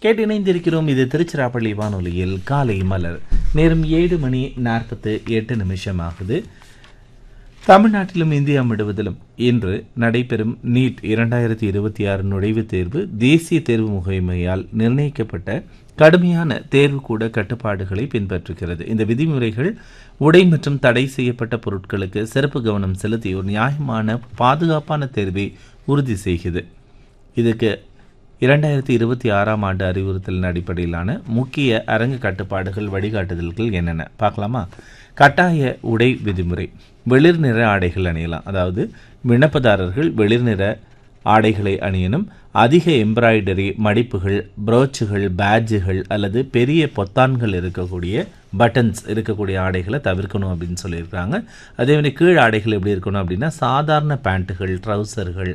கேட்டு இணைந்திருக்கிறோம் இது திருச்சிராப்பள்ளி வானொலியில் காலை மலர் நேரம் ஏழு மணி நாற்பத்து எட்டு நிமிஷம் ஆகுது தமிழ்நாட்டிலும் இந்தியா முழுவதிலும் இன்று நடைபெறும் நீட் இரண்டாயிரத்தி இருபத்தி ஆறு நுழைவுத் தேர்வு தேசிய தேர்வு முகமையால் நிர்ணயிக்கப்பட்ட கடுமையான தேர்வு கூட கட்டுப்பாடுகளை பின்பற்றுகிறது இந்த விதிமுறைகள் உடை மற்றும் தடை செய்யப்பட்ட பொருட்களுக்கு சிறப்பு கவனம் செலுத்தி ஒரு நியாயமான பாதுகாப்பான தேர்வை உறுதி செய்கிறது இதுக்கு இரண்டாயிரத்தி இருபத்தி ஆறாம் ஆண்டு அறிவுறுத்தலின் அடிப்படையிலான முக்கிய அரங்கு கட்டுப்பாடுகள் வழிகாட்டுதல்கள் என்னென்ன பார்க்கலாமா கட்டாய உடை விதிமுறை வெளிர் நிற ஆடைகள் அணியலாம் அதாவது விண்ணப்பதாரர்கள் வெளிர் நிற ஆடைகளை அணியணும் அதிக எம்ப்ராய்டரி மடிப்புகள் ப்ரோச்சுகள் பேட்ஜுகள் அல்லது பெரிய பொத்தான்கள் இருக்கக்கூடிய பட்டன்ஸ் இருக்கக்கூடிய ஆடைகளை தவிர்க்கணும் அப்படின்னு சொல்லியிருக்காங்க அதே மாதிரி கீழ் ஆடைகள் எப்படி இருக்கணும் அப்படின்னா சாதாரண பேண்ட்டுகள் ட்ரௌசர்கள்